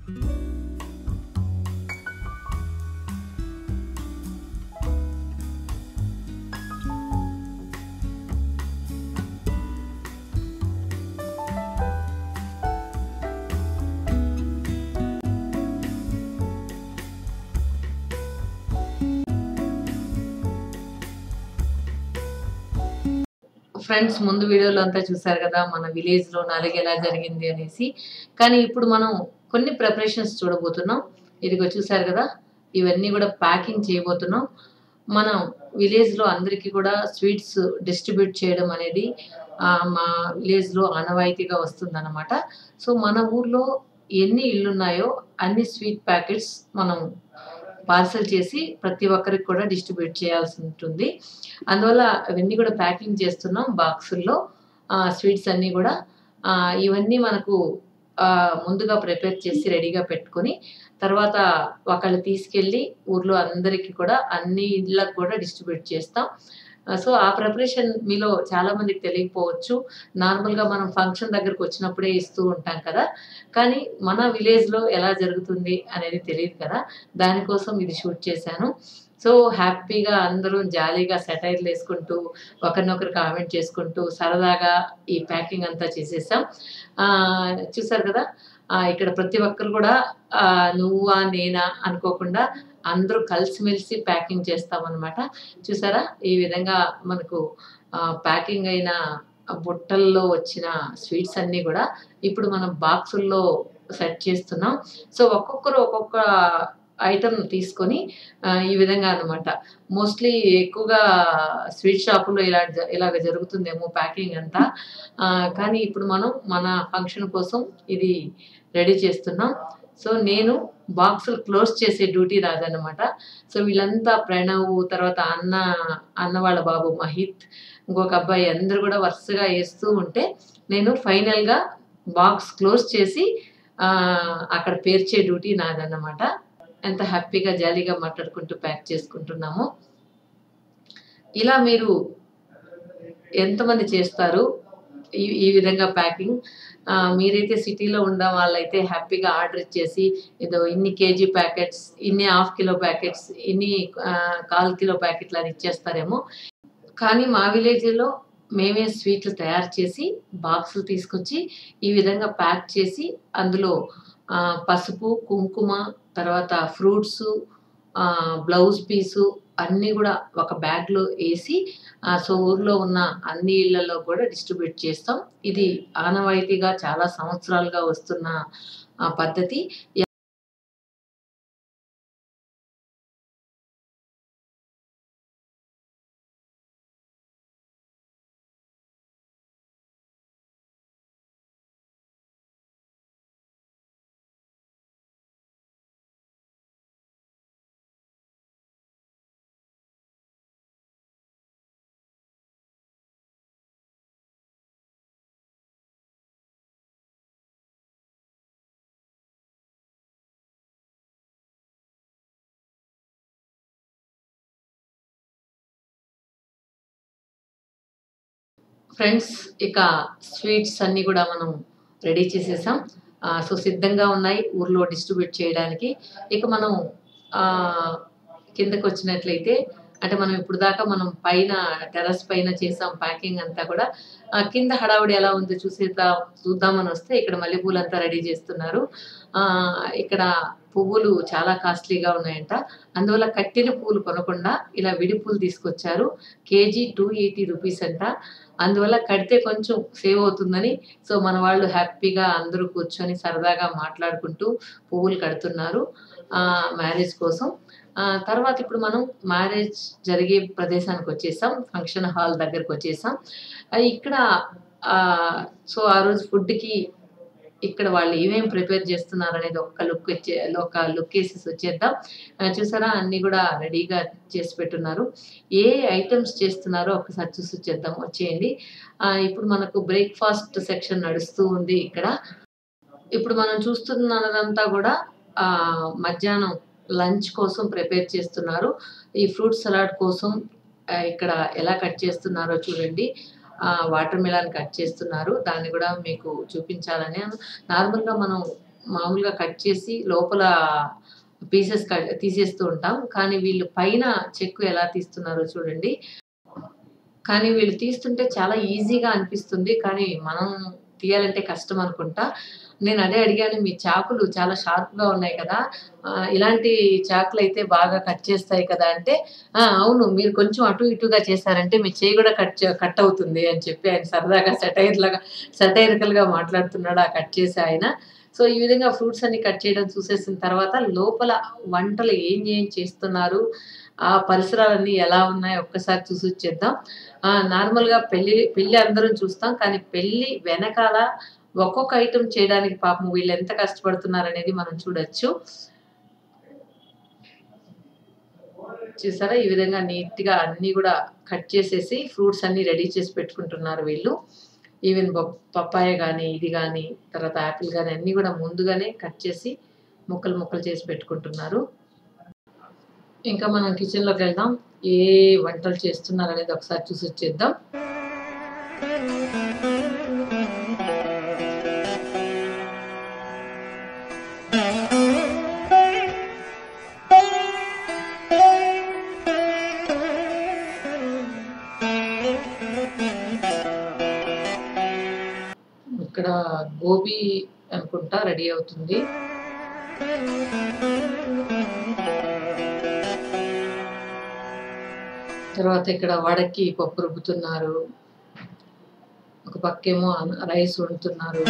Friends ముందు వీడియోలో అంతా చూసారు కదా మన విలేజ్ లో నలుగు ఎలా జరిగింది అనేసి కానీ ఇప్పుడు మనం కొన్ని ప్రిపరేషన్స్ చూడబోతున్నాం ఇదిగో చూసారు కదా ఇవన్నీ కూడా ప్యాకింగ్ చేయబోతున్నాం మనం విలేజ్ లో అందరికీ కూడా స్వీట్స్ డిస్ట్రిబ్యూట్ చేయడం అనేది ఆ, మా విలేజ్ లో ఆనవాయితీగా వస్తుందన్నమాట సో మన ఊర్లో ఎన్ని ఇళ్ళు ఉన్నాయో అన్ని స్వీట్ ప్యాకెట్స్ మనం పార్సల్ చేసి ప్రతి ఒక్కరికి కూడా డిస్ట్రిబ్యూట్ చేయాల్సి ఉంటుంది అందువల్ల అవన్నీ కూడా ప్యాకింగ్ చేస్తున్నాం బాక్సుల్లో స్వీట్స్ అన్నీ కూడా ఆ, ఇవన్నీ మనకు ఆ, ముందుగా ప్రిపేర్ చేసి రెడీగా పెట్టుకొని తర్వాత ఒకళ్ళు తీసుకెళ్ళి ఊర్లో అందరికీ కూడా అన్ని ఇళ్ళకు కూడా డిస్ట్రిబ్యూట్ చేస్తాం ఆ, సో ఆ ప్రిపరేషన్ మీలో చాలా మందికి తెలియకపోవచ్చు నార్మల్గా మనం ఫంక్షన్ దగ్గరకు వచ్చినప్పుడే ఇస్తూ ఉంటాం కదా కానీ మన విలేజ్లో ఎలా జరుగుతుంది అనేది తెలియదు కదా దానికోసం ఇది షూట్ చేశాను సో హ్యాపీగా అందరూ జాలీగా సెటైర్లు వేసుకుంటూ ఒకరినొకరు కామెంట్ చేసుకుంటూ సరదాగా ఈ ప్యాకింగ్ అంతా చేసేసాం ఆ, చూసారు కదా ఆ, ఇక్కడ ప్రతి ఒక్కరు కూడా ఆ, నువ్వా నేనా అనుకోకుండా అందరూ కలిసిమెలిసి ప్యాకింగ్ చేస్తామన్నమాట చూసారా ఈ విధంగా మనకు ప్యాకింగ్ అయిన బుట్టల్లో వచ్చిన స్వీట్స్ అన్నీ కూడా ఇప్పుడు మనం బాక్సుల్లో సెట్ చేస్తున్నాం సో ఒక్కొక్కరు ఒక్కొక్క ఐటమ్ తీసుకొని ఆ, ఈ విధంగా అన్నమాట మోస్ట్లీ ఎక్కువగా స్వీట్ షాపులో ఇలా జ- ఇలాగ జరుగుతుందేమో ప్యాకింగ్ అంతా ఆ, కానీ ఇప్పుడు మనం మన ఫంక్షన్ కోసం ఇది రెడీ చేస్తున్నాం సో నేను బాక్సులు క్లోజ్ చేసే డ్యూటీ రాదన్నమాట సో వీళ్ళంతా ప్రణవ్ తర్వాత అన్న అన్న వాళ్ళ బాబు మహిత్ ఇంకొక అబ్బాయి అందరూ కూడా వరుసగా వేస్తూ ఉంటే నేను ఫైనల్గా బాక్స్ క్లోజ్ చేసి ఆ, అక్కడ పేర్చే డ్యూటీ నాదన్నమాట ఎంత హ్యాపీగా జాలీగా మాట్లాడుకుంటూ ప్యాక్ చేసుకుంటున్నాము ఇలా మీరు ఎంతమంది చేస్తారు ఈ ఈ విధంగా ప్యాకింగ్ ఆ, మీరైతే సిటీలో ఉన్న వాళ్ళైతే హ్యాపీగా ఆర్డర్ ఇచ్చేసి ఏదో ఇన్ని కేజీ ప్యాకెట్స్ ఇన్ని హాఫ్ కిలో ప్యాకెట్స్ ఇన్ని ఆ, కాల్ కిలో ప్యాకెట్లు అని ఇచ్చేస్తారేమో కానీ మా విలేజ్లో మేమే స్వీట్లు తయారు చేసి బాక్సులు తీసుకొచ్చి ఈ విధంగా ప్యాక్ చేసి అందులో ఆ, పసుపు కుంకుమ తర్వాత ఫ్రూట్స్ బ్లౌజ్ పీసు అన్నీ కూడా ఒక బ్యాగ్లో వేసి ఆ, సో ఊర్లో ఉన్న అన్ని ఇళ్లలో కూడా డిస్ట్రిబ్యూట్ చేస్తాం ఇది ఆనవాయితీగా చాలా సంవత్సరాలుగా వస్తున్న ఆ, పద్ధతి ఫ్రెండ్స్ ఇక స్వీట్స్ అన్నీ కూడా మనం రెడీ చేసేసాం ఆ, సో సిద్ధంగా ఉన్నాయి ఊర్లో డిస్ట్రిబ్యూట్ చేయడానికి ఇక మనం ఆ, కిందకు వచ్చినట్లయితే అంటే మనం ఇప్పుడు దాకా మనం పైన టెర్రస్ పైన చేసాం ప్యాకింగ్ అంతా కూడా ఆ, కింద హడావుడి ఎలా ఉందో చూసేద్దాం చూద్దామని వస్తే ఇక్కడ మల్లెపూలు అంతా రెడీ చేస్తున్నారు ఆ, ఇక్కడ పువ్వులు చాలా కాస్ట్లీగా ఉన్నాయంట అందువల్ల కట్టిన పూలు కొనకుండా ఇలా విడి పూలు తీసుకొచ్చారు కేజీ టూ ఎయిటీ రూపీస్ అంట అందువల్ల కడితే కొంచెం సేవ్ అవుతుందని సో మన వాళ్ళు హ్యాపీగా అందరూ కూర్చొని సరదాగా మాట్లాడుకుంటూ పువ్వులు కడుతున్నారు మ్యారేజ్ కోసం ఆ, తర్వాత ఇప్పుడు మనం మ్యారేజ్ జరిగే ప్రదేశానికి వచ్చేసాం ఫంక్షన్ హాల్ దగ్గరకు వచ్చేసాం ఆ, ఇక్కడ ఆ, సో ఆ రోజు ఫుడ్కి ఇక్కడ వాళ్ళు ఏమేమి ప్రిపేర్ చేస్తున్నారు అనేది ఒక్క లుక్ వచ్చే ఒక లుక్ వేసేసి వచ్చేద్దాం ఆ, చూసారా అన్ని కూడా రెడీగా చేసి పెట్టున్నారు ఏ ఐటమ్స్ చేస్తున్నారో ఒకసారి చూసి వచ్చేద్దాం వచ్చేయండి ఆ, ఇప్పుడు మనకు బ్రేక్ఫాస్ట్ సెక్షన్ నడుస్తూ ఉంది ఇక్కడ ఇప్పుడు మనం చూస్తున్నదంతా కూడా ఆ, మధ్యాహ్నం లంచ్ కోసం ప్రిపేర్ చేస్తున్నారు ఈ ఫ్రూట్ సలాడ్ కోసం ఆ, ఇక్కడ ఎలా కట్ చేస్తున్నారో చూడండి వాటర్ మిలాన్ కట్ చేస్తున్నారు దాన్ని కూడా మీకు చూపించాలని నార్మల్గా మనం మామూలుగా కట్ చేసి లోపల పీసెస్ కట్ తీసేస్తూ ఉంటాం కానీ వీళ్ళు పైన చెక్కు ఎలా తీస్తున్నారో చూడండి కానీ వీళ్ళు తీస్తుంటే చాలా ఈజీగా అనిపిస్తుంది కానీ మనం తీయాలంటే కష్టం అనుకుంటా నేను అదే అడిగాను మీ చాకులు చాలా షార్ప్గా ఉన్నాయి కదా ఆ, ఇలాంటి చాకులు అయితే బాగా కట్ చేస్తాయి కదా అంటే "ఆ, అవును మీరు కొంచెం అటు ఇటుగా చేశారంటే మీ చేయి కూడా కట్ చే- కట్ అవుతుంది అని చెప్పి ఆయన సరదాగా సెటైర్ లాగా సెటైరికల్ గా మాట్లాడుతున్నాడు ఆ కట్ చేసే ఆయన సో ఈ విధంగా ఫ్రూట్స్ అన్ని కట్ చేయడం చూసేసిన తర్వాత లోపల వంటలు ఏం ఏం చేస్తున్నారు ఆ పరిసరాలన్నీ ఎలా ఉన్నాయో ఒక్కసారి చూసి వచ్చేద్దాం ఆ, నార్మల్ గా పెళ్లి పెళ్లి అందరం చూస్తాం కానీ పెళ్లి వెనకాల ఒక్కొక్క ఐటెం చేయడానికి పాపం వీళ్ళు ఎంత కష్టపడుతున్నారు అనేది మనం చూడొచ్చు చూసారా ఈ విధంగా నీట్ గా అన్ని కూడా కట్ చేసేసి ఫ్రూట్స్ అన్ని రెడీ చేసి పెట్టుకుంటున్నారు వీళ్ళు ఈవెన్ పప్పాయ కానీ ఇది కానీ తర్వాత యాపిల్ కానీ అన్ని కూడా ముందుగానే కట్ చేసి ముక్కలు ముక్కలు చేసి పెట్టుకుంటున్నారు ఇంకా మనం కిచెన్ లోకి వెళ్దాం ఏ వంటలు చేస్తున్నారు అనేది ఒకసారి చూసి వచ్చేద్దాం ఇక్కడ గోబీ అనుకుంటా రెడీ అవుతుంది తర్వాత ఇక్కడ వడకి పప్పు రుబ్బుతున్నారు ఒక పక్కేమో అన్- రైస్ వండుతున్నారు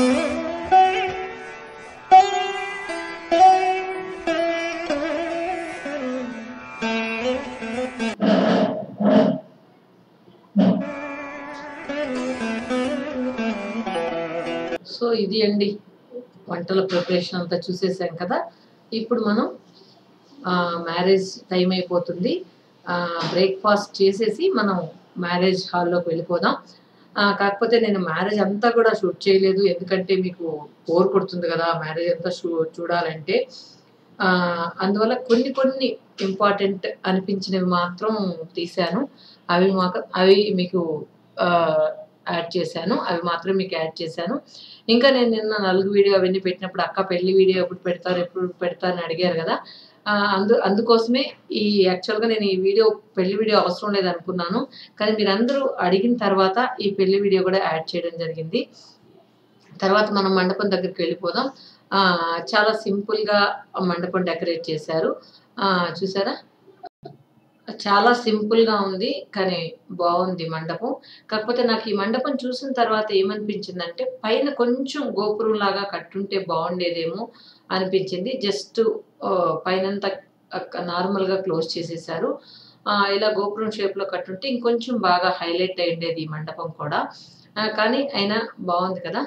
సో ఇది అండి వంటల ప్రిపరేషన్ అంతా చూసేసాం కదా ఇప్పుడు మనం మ్యారేజ్ టైం అయిపోతుంది బ్రేక్ఫాస్ట్ చేసేసి మనం మ్యారేజ్ హాల్లోకి వెళ్ళిపోదాం ఆ, కాకపోతే నేను మ్యారేజ్ అంతా కూడా షూట్ చేయలేదు ఎందుకంటే మీకు బోర్ కొడుతుంది కదా మ్యారేజ్ అంతా షూ చూడాలంటే ఆ, అందువల్ల కొన్ని కొన్ని ఇంపార్టెంట్ అనిపించినవి మాత్రం తీశాను అవి మాకు అవి మీకు యాడ్ చేశాను అవి మాత్రం మీకు యాడ్ చేశాను ఇంకా నేను నిన్న నలుగు వీడియో అవన్నీ పెట్టినప్పుడు అక్క పెళ్లి వీడియో ఎప్పుడు పెడతారు ఎప్పుడు పెడతారు అని అడిగారు కదా ఆ, అందు అందుకోసమే ఈ యాక్చువల్గా నేను ఈ వీడియో పెళ్లి వీడియో అవసరం లేదు అనుకున్నాను కానీ మీరందరూ అడిగిన తర్వాత ఈ పెళ్లి వీడియో కూడా యాడ్ చేయడం జరిగింది తర్వాత మనం మండపం దగ్గరికి వెళ్ళిపోదాం ఆ, చాలా సింపుల్గా మండపం డెకరేట్ చేశారు ఆ, చూసారా చాలా సింపుల్గా ఉంది కానీ బాగుంది మండపం కాకపోతే నాకు ఈ మండపం చూసిన తర్వాత ఏమనిపించిందంటే పైన కొంచెం గోపురం లాగా కట్టుంటే బాగుండేదేమో అనిపించింది జస్ట్ పైనంతా నార్మల్గా క్లోజ్ చేసేసారు ఆ, ఇలా గోపురం షేప్లో కట్టుంటే ఇంకొంచెం బాగా హైలైట్ అయ్యేది ఈ మండపం కూడా ఆ, కానీ అయినా బాగుంది కదా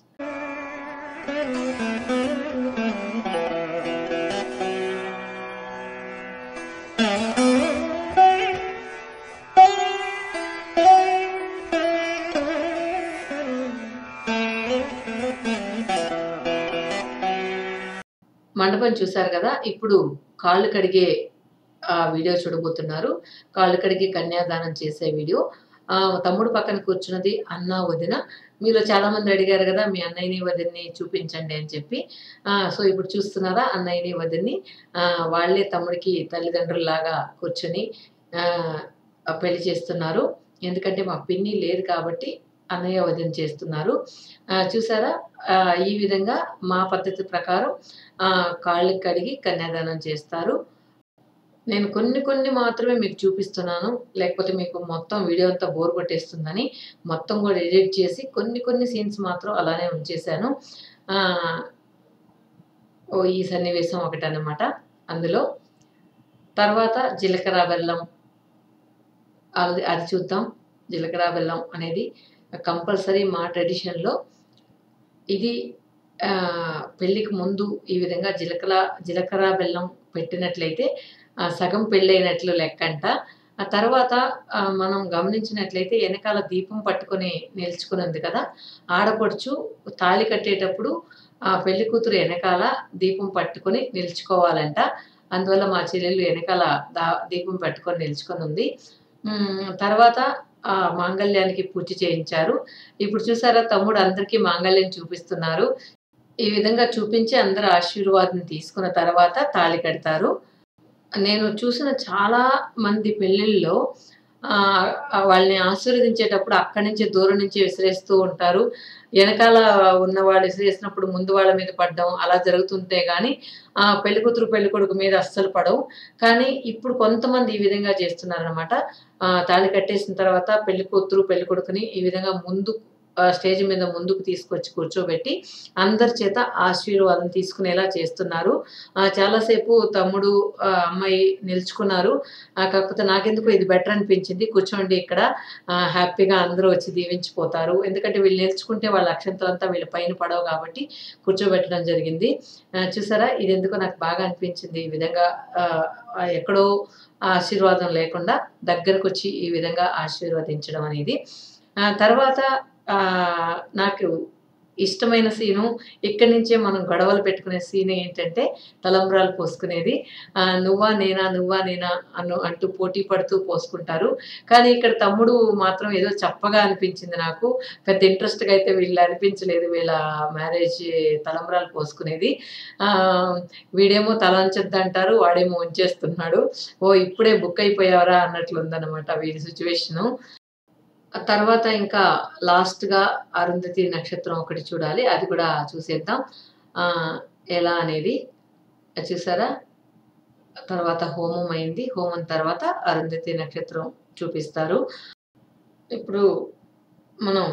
మండపం చూశారు కదా ఇప్పుడు కాళ్ళు కడిగే ఆ వీడియో చూడబోతున్నారు కాళ్ళు కడిగి కన్యాదానం చేసే వీడియో ఆ, తమ్ముడు పక్కన కూర్చున్నది అన్న వదిన మీలో చాలా మంది అడిగారు కదా మీ అన్నయ్యని వదిన్ని చూపించండి అని చెప్పి ఆ, సో ఇప్పుడు చూస్తున్నారా అన్నయ్యని వదిన్ని ఆ, వాళ్ళే తమ్ముడికి తల్లిదండ్రుల్లాగా కూర్చొని ఆ, పెళ్లి చేస్తున్నారు ఎందుకంటే మా పిన్ని లేదు కాబట్టి అన్నయ్య వదిన చేస్తున్నారు ఆ, చూసారా ఆ, ఈ విధంగా మా పద్ధతి ప్రకారం ఆ, కాళ్ళు కడిగి కన్యాదానం చేస్తారు నేను కొన్ని కొన్ని మాత్రమే మీకు చూపిస్తున్నాను లేకపోతే మీకు మొత్తం వీడియో అంతా బోర్ కొట్టేస్తుందని మొత్తం కూడా ఎడిట్ చేసి కొన్ని కొన్ని సీన్స్ మాత్రం అలానే ఉంచేశాను ఆ, ఓ ఈ సన్నివేశం ఒకటి అన్నమాట అందులో తర్వాత జీలకర్ర బెల్లం అది అది చూద్దాం జీలకర్ర బెల్లం అనేది కంపల్సరీ మా ట్రెడిషన్లో ఇది ఆ, పెళ్ళికి ముందు ఈ విధంగా జీలకర్ర జీలకర్ర బెల్లం పెట్టినట్లయితే ఆ, సగం పెళ్ళైనట్లు లెక్కంట ఆ తర్వాత ఆ, మనం గమనించినట్లయితే వెనకాల దీపం పట్టుకొని నిల్చుకుని ఉంది కదా ఆడపడుచు తాళి కట్టేటప్పుడు ఆ పెళ్లి కూతురు వెనకాల దీపం పట్టుకొని నిల్చుకోవాలంట అందువల్ల మా చెల్లెలు వెనకాల దా దీపం పట్టుకొని నిల్చుకొని ఉంది ఉమ్, తర్వాత ఆ మాంగళ్యానికి పూజ చేయించారు ఇప్పుడు చూసారా తమ్ముడు అందరికీ మాంగళ్యం చూపిస్తున్నారు ఈ విధంగా చూపించి అందరూ ఆశీర్వాదం తీసుకున్న తర్వాత తాళి కడతారు. నేను చూసిన చాలా మంది పెళ్ళిల్లో ఆహ్, ఆహ్, వాళ్ళని ఆశీర్వదించేటప్పుడు అక్కడి నుంచి దూరం నుంచి విసిరేస్తూ ఉంటారు. ఎనకాల ఉన్నవాళ్ళు విసిరేసినప్పుడు ముందు వాళ్ళ మీద పడడం అలా జరుగుతుంటే గానీ ఆహ్, పెళ్ళికూతురు, పెళ్ళికొడుకు మీద అస్సలు పడవు. కానీ ఇప్పుడు కొంతమంది ఈ విధంగా చేస్తున్నారనమాట. ఆహ్, తాళి కట్టేసిన తర్వాత పెళ్ళికూతురు, పెళ్ళికొడుకుని ఈ విధంగా ముందు ఆహ్, స్టేజ్ మీద ముందుకు తీసుకొచ్చి కూర్చోబెట్టి అందరి చేత ఆశీర్వాదం తీసుకునేలా చేస్తున్నారు. ఆహ్, చాలా సేపు తమ్ముడు, ఆహ్, అమ్మాయి నిలుచుకున్నారు. ఆహ్, కాకపోతే నాకెందుకో ఇది బెటర్ అనిపించింది. కూర్చోండి ఇక్కడ ఆహ్, హ్యాపీగా అందరూ వచ్చి దీవించిపోతారు. ఎందుకంటే వీళ్ళు నిలుచుకుంటే వాళ్ళ అక్షంతలంతా వీళ్ళ పైన పడవు కాబట్టి కూర్చోబెట్టడం జరిగింది. ఆహ్, చూసారా ఇదెందుకో నాకు బాగా అనిపించింది. ఈ విధంగా ఆహ్, ఆహ్, ఎక్కడో ఆశీర్వాదం లేకుండా దగ్గరకొచ్చి ఈ విధంగా ఆశీర్వదించడం అనేది. ఆహ్, తర్వాత ఆహ్, నాకు ఇష్టమైన సీను ఇక్కడి నుంచే మనం గొడవలు పెట్టుకునే సీన్ ఏంటంటే తలంబ్రాలు పోసుకునేది. ఆహ్, నువ్వా నేనా, నువ్వా నేనా అను అంటూ పోటీ పడుతూ పోసుకుంటారు. కానీ ఇక్కడ తమ్ముడు మాత్రం ఏదో చప్పగా అనిపించింది నాకు. పెద్ద ఇంట్రెస్ట్‌గా అయితే వీళ్ళు అనిపించలేదు. వీళ్ళ మ్యారేజ్ తలంబ్రాలు పోసుకునేది. ఆహ్, వీడేమో తల వంచొద్దంటారు. వాడేమో వంచేస్తున్నాడు. ఓహ్! ఇప్పుడే బుక్ అయిపోయావురా అన్నట్లుందనమాట వీడి సిట్యుయేషను. ఆ తర్వాత ఇంకా లాస్ట్‌గా అరుంధతి నక్షత్రం ఒకటి చూడాలి. అది కూడా చూసేద్దాం. ఆహ్, ఎలా అనేది. చూసారా? తర్వాత హోమం అయింది. హోమం తర్వాత అరుంధతి నక్షత్రం చూపిస్తారు. ఇప్పుడు మనం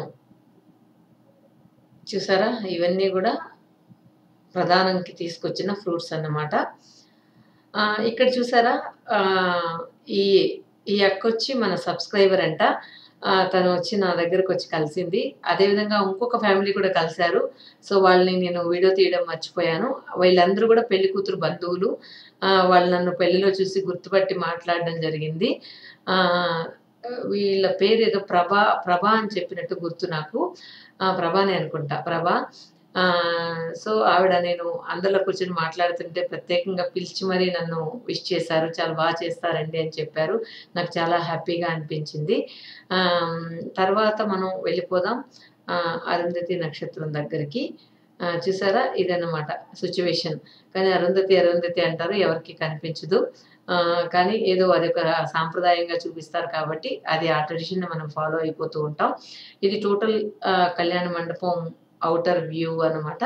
చూసారా? ఇవన్నీ గూడా ప్రధానంకి తీసుకొచ్చిన ఫ్రూట్స్ అన్నమాట. ఆహ్, ఇక్కడ చూసారా? ఆహ్, ఈ ఈ అక్కొచ్చి మన సబ్‌స్క్రైబర్ అంట. ఆహ్, తను వచ్చి నా దగ్గరకొచ్చి కలిసింది. అదే విధంగా ఇంకొక ఫ్యామిలీ కూడా కలిసారు. సో, వాళ్ళని నేను వీడియో తీయడం మర్చిపోయాను. వీళ్ళందరూ కూడా పెళ్లి కూతురు బంధువులు. ఆహ్, వాళ్ళు నన్ను పెళ్లిలో చూసి గుర్తుపట్టి మాట్లాడడం జరిగింది. ఆహ్, వీళ్ళ పేరేదో ప్రభా ప్రభా అని చెప్పినట్టు గుర్తు నాకు. ఆ! ప్రభానే అనుకుంటా. ప్రభా. ఆహ్, సో, ఆవిడ నేను అందరిలో కూర్చొని మాట్లాడుతుంటే ప్రత్యేకంగా పిలిచి మరీ నన్ను విష్ చేశారు. చాలా బా చేస్తారండి అని చెప్పారు. నాకు చాలా హ్యాపీగా అనిపించింది. ఆహ్, తర్వాత మనం వెళ్ళిపోదాం ఆహ్, అరుంధతి నక్షత్రం దగ్గరికి. ఆహ్, చూసారా? ఇదన్నమాట సిట్యుయేషన్. కానీ అరుంధతి, అరుంధతి అంటారు. ఎవరికీ కనిపించదు. ఆహ్, కానీ ఏదో అదొక సాంప్రదాయంగా చూపిస్తారు కాబట్టి అది ఆ ట్రెడిషన్‌ని మనం ఫాలో అయిపోతూ ఉంటాం. ఇది టోటల్ ఆహ్, కళ్యాణ మండపం ఔటర్ వ్యూ అన్నమాట.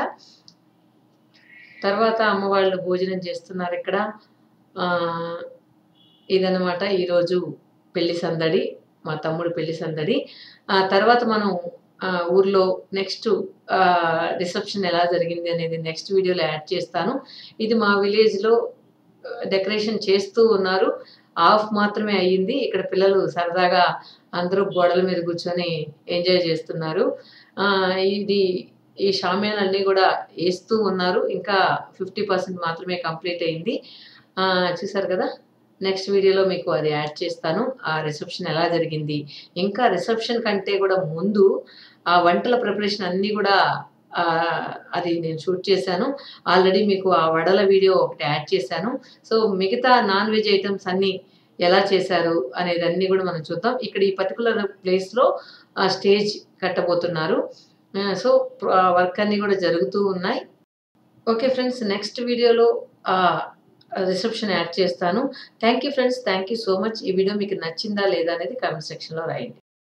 తర్వాత అమ్మవాళ్ళు భోజనం చేస్తున్నారిక్కడ. ఆహ్, ఇదన్నమాట ఈరోజు పెళ్లి సందడి. మా తమ్ముడు పెళ్లి సందడి. ఆ తర్వాత మనం ఆహ్, ఊర్లో నెక్స్ట్ ఆహ్, రిసెప్షన్ ఎలా జరిగింది అనేది నెక్స్ట్ వీడియోలో యాడ్ చేస్తాను. ఇది మా విలేజ్‌లో ఆహ్, డెకరేషన్ చేస్తూ ఉన్నారు. హాఫ్ మాత్రమే అయ్యింది. ఇక్కడ పిల్లలు సరదాగా అందరూ గోడల మీద కూర్చొని ఎంజాయ్ చేస్తున్నారు. ఆహ్, ఇది ఈ షామియానాలన్నీ గూడా ఏస్తూ ఉన్నారు. ఇంకా 50% మాత్రమే కంప్లీట్ అయింది. ఆహ్, చూసారు కదా! నెక్స్ట్ వీడియోలో మీకు అది యాడ్ చేస్తాను. ఆ రిసెప్షన్ ఎలా జరిగింది. ఇంకా రిసెప్షన్ కంటే గూడా ముందు ఆ వంటల ప్రిపరేషన్ అన్నీ గూడా ఆహ్, అది నేను షూట్ చేశాను. ఆల్రెడీ మీకు ఆ వడల వీడియో ఒకటి యాడ్ చేశాను. సో, మిగతా నాన్ వెజ్ ఐటెమ్స్ అన్నీ ఎలా చేశారు అనేదన్నీ గూడా మనం చూద్దాం. ఇక్కడ ఈ పర్టిక్యులర్ ప్లేస్‌లో ఆహ్, స్టేజ్ కట్టబోతున్నారు. ఆహ్, సో, ప్ర వర్క్ అన్నీ గూడా జరుగుతూ ఉన్నాయి. Okay friends. నెక్స్ట్ వీడియోలో ఆహ్, రిసెప్షన్ యాడ్ చేస్తాను. Thank you friends. Thank you so much. ఈ వీడియో మీకు నచ్చిందా లేదా అనేది కామెంట్ సెక్షన్‌లో రాయండి.